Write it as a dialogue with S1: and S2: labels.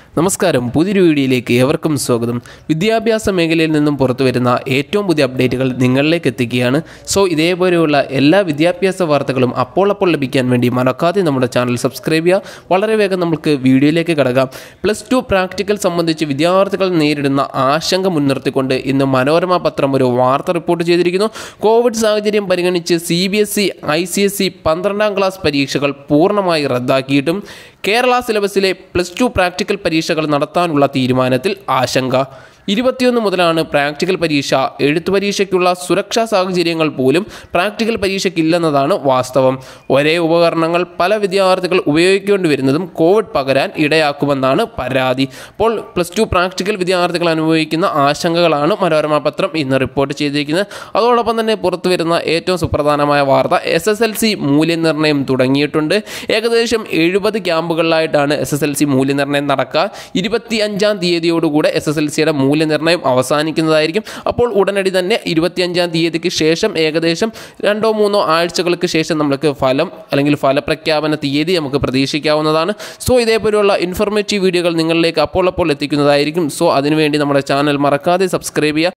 S1: നമസ്കാരം പുതിയൊരു വീഡിയോയിലേക്ക് ഏവർക്കും സ്വാഗതം വിദ്യാഭ്യാസ മേഖലയിൽ നിന്നും പുറത്തു വരുന്ന ഏറ്റവും പുതിയ അപ്ഡേറ്റുകൾ നിങ്ങളിലേക്ക് എത്തിക്കുകയാണ് സോ ഇതേപോലെയുള്ള എല്ലാ വിദ്യാഭ്യാസ വാർത്തകളും അപ്പോൾ അപ്പോൾ ലഭിക്കാൻ വേണ്ടി മറക്കാതെ നമ്മുടെ ചാനൽ സബ്സ്ക്രൈബ് ചെയ്യുക വളരെ വേഗം നമുക്ക് വീഡിയോയിലേക്ക് കടക്കാം പ്ലസ് ടു പ്രാക്ടിക്കൽ സംബന്ധിച്ച് വിദ്യാർത്ഥികൾ നേരിടുന്ന ആശങ്ക മുൻനിർത്തിക്കൊണ്ട് ഇന്ന് മനോരമ പത്രം ഒരു വാർത്ത റിപ്പോർട്ട് ചെയ്തിരിക്കുന്നു കോവിഡ് സാഹചര്യം പരിഗണിച്ച് C B S E I C S E പന്ത്രണ്ടാം ക്ലാസ് പരീക്ഷകൾ പൂർണ്ണമായി റദ്ദാക്കിയിട്ടും കേരള സിലബസിലെ പ്ലസ് ടു പ്രാക്ടിക്കൽ പരീക്ഷകൾ നടത്താനുള്ള തീരുമാനത്തിൽ ആശങ്ക ഇരുപത്തിയൊന്ന് മുതലാണ് പ്രാക്ടിക്കൽ പരീക്ഷ എഴുത്തു പരീക്ഷയ്ക്കുള്ള സുരക്ഷാ സാഹചര്യങ്ങൾ പോലും പ്രാക്ടിക്കൽ പരീക്ഷയ്ക്കില്ലെന്നതാണ് വാസ്തവം ഒരേ ഉപകരണങ്ങൾ പല വിദ്യാർത്ഥികൾ ഉപയോഗിക്കേണ്ടി വരുന്നതും കോവിഡ് പകരാൻ ഇടയാക്കുമെന്നാണ് പരാതി അപ്പോൾ പ്ലസ് ടു പ്രാക്ടിക്കൽ വിദ്യാർത്ഥികൾ അനുഭവിക്കുന്ന ആശങ്കകളാണ് മനോരമ പത്രം ഇന്ന് റിപ്പോർട്ട് ചെയ്തിരിക്കുന്നത് അതോടൊപ്പം തന്നെ പുറത്തു വരുന്ന ഏറ്റവും സുപ്രധാനമായ വാർത്ത എസ് എസ് എൽ സി മൂല്യനിർണ്ണയം തുടങ്ങിയിട്ടുണ്ട് ഏകദേശം എഴുപത് ക്യാമ്പുകളിലായിട്ടാണ് എസ് എസ് എൽ സി മൂല്യനിർണ്ണയം നടക്കുക ഇരുപത്തി അഞ്ചാം തീയതിയോടുകൂടെ എസ് എസ് എൽ സിയുടെ മൂല്യനിർണ്ണയം അവസാനിക്കുന്നതായിരിക്കും അപ്പോൾ ഉടനടി തന്നെ ഇരുപത്തിയഞ്ചാം തീയതിക്ക് ശേഷം ഏകദേശം രണ്ടോ മൂന്നോ ആഴ്ചകൾക്ക് ശേഷം നമുക്ക് ഫലം അല്ലെങ്കിൽ ഫലപ്രഖ്യാപന തീയതി നമുക്ക് പ്രതീക്ഷിക്കാവുന്നതാണ് സോ ഇതേപോലെയുള്ള ഇൻഫോർമേറ്റീവ് വീഡിയോകൾ നിങ്ങളിലേക്ക് അപ്പോൾ അപ്പോൾ എത്തിക്കുന്നതായിരിക്കും സോ അതിനുവേണ്ടി നമ്മുടെ ചാനൽ മറക്കാതെ സബ്സ്ക്രൈബ് ചെയ്യുക